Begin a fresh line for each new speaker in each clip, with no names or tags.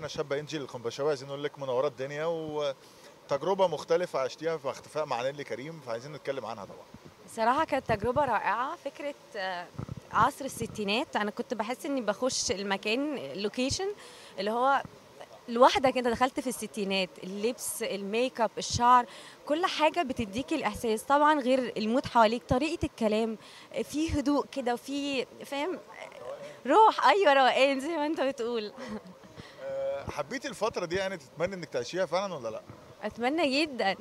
الفنانه شابه انجي القنبشاوي عايزين نقول لك منوره الدنيا وتجربه مختلفه عشتيها في اختفاء مع نيلي كريم فعايزين نتكلم عنها طبعا
صراحة كانت تجربة رائعة فكرة آه، عصر الستينات أنا كنت بحس إني بخش المكان اللوكيشن اللي هو لوحدك انت دخلت في الستينات اللبس الميك اب الشعر كل حاجه بتديكي الاحساس طبعا غير المود حواليك طريقه الكلام في هدوء كده وفي فاهم روح ايوه روقان زي ما انت بتقول
أه، حبيتي الفتره دي يعني تتمنى انك تعيشيها فعلا ولا لا
اتمنى جدا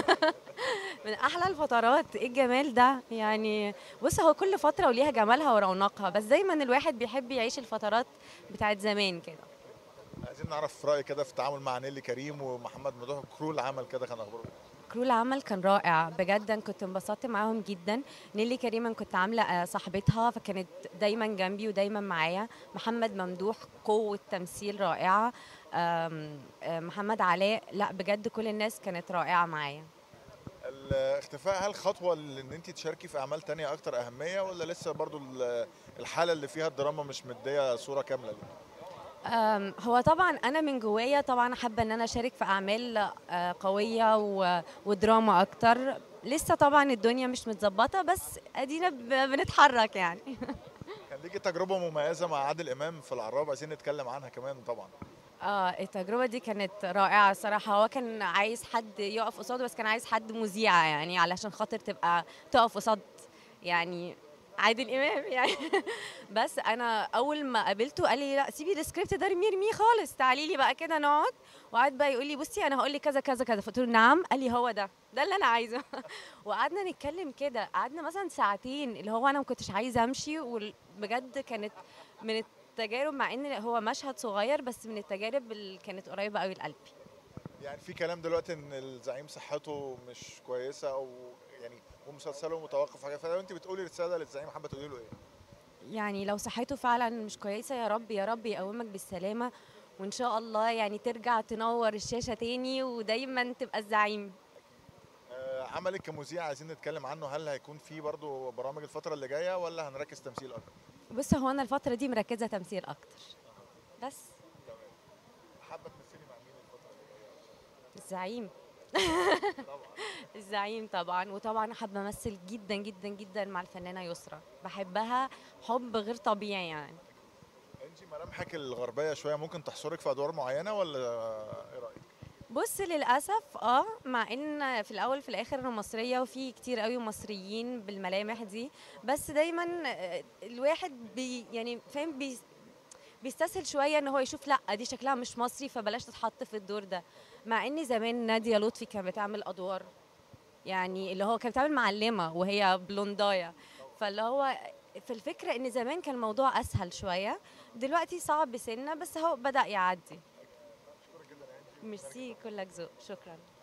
من احلى الفترات ايه الجمال ده يعني بص هو كل فتره وليها جمالها ورونقها بس دايما الواحد بيحب يعيش الفترات بتاعت زمان كده
عايزين نعرف رايك كده في التعامل مع نيلي كريم ومحمد ممدوح كرو العمل كده كان اخباره إيه؟
كرو العمل كان رائع بجد أنا كنت انبسطت معاهم جدا نيلي كريم أنا كنت عامله آه، صاحبتها فكانت دايما جنبي ودايما معايا محمد ممدوح قوه تمثيل رائعه آم، آه، محمد علاء لا بجد كل الناس كانت رائعه معايا
الاختفاء هل خطوه ان انت تشاركي في اعمال تانية اكتر اهميه ولا لسه برضو ال- الحاله اللي فيها الدراما مش مديه صوره كامله ليها
أم، هو طبعا انا من جوايا طبعا حابه ان انا اشارك في اعمال آه، قويه و- ودراما اكتر لسه طبعا الدنيا مش متظبطه بس ادينا ب- بنتحرك يعني
كان ليكي تجربه مميزه مع عادل امام في العراب عايزين نتكلم عنها كمان طبعا
اه التجربه دي كانت رائعه الصراحه هو كان عايز حد يقف قصاده بس كان عايز حد مذيعه يعني علشان خاطر تبقى تقف قصاد يعني عادل امام يعني بس انا اول ما قابلته قال لي لا سيبي السكريبت ده ارميه ارميه خالص تعالي لي بقى كده نقعد وقعد بقى يقول لي بصي انا هقول لك كذا كذا كذا فقلت له نعم قال لي هو ده ده اللي انا عايزه وقعدنا نتكلم كده قعدنا مثلا ساعتين اللي هو انا ما كنتش عايزه امشي وبجد كانت من التجارب مع ان هو مشهد صغير بس من التجارب اللي كانت قريبه قوي لقلبي
يعني في كلام دلوقتي ان الزعيم صحته مش كويسه او يعني ومسلسله متوقف حاجه فلو انت بتقولي رساله للزعيم حابه تقولي له ايه
يعني لو صحته فعلا مش كويسه يا رب يا رب يقومك بالسلامه وان شاء الله يعني ترجع تنور الشاشه تاني ودايما تبقى الزعيم
آه، عملك كمذيع عايزين نتكلم عنه هل هيكون في برضو برامج الفتره اللي جايه ولا هنركز تمثيل اكتر
بص هو انا الفتره دي مركزه تمثيل اكتر بس
حابه تمثلي مع مين الفتره اللي جايه
الزعيم
طبعا
الزعيم طبعا وطبعا حابه امثل جدا جدا جدا مع الفنانه يسرا بحبها حب غير طبيعي يعني
انت ملامحك الغربيه شويه ممكن تحصرك في ادوار معينه ولا ايه رايك
بص للاسف اه مع ان في الاول في الاخر انا مصريه وفي كتير قوي مصريين بالملامح دي بس دايما آه، الواحد بي يعني فاهم بي بيستسهل شويه ان هو يشوف لا دي شكلها مش مصري فبلاش تتحط في الدور ده مع ان زمان ناديه لطفي كانت بتعمل ادوار يعني اللي هو كانت بتعمل معلمه وهي بلوندايه فاللي هو في الفكره ان زمان كان الموضوع اسهل شويه دلوقتي صعب سنه بس هو بدا يعدي ميرسي كلك ذوق شكرا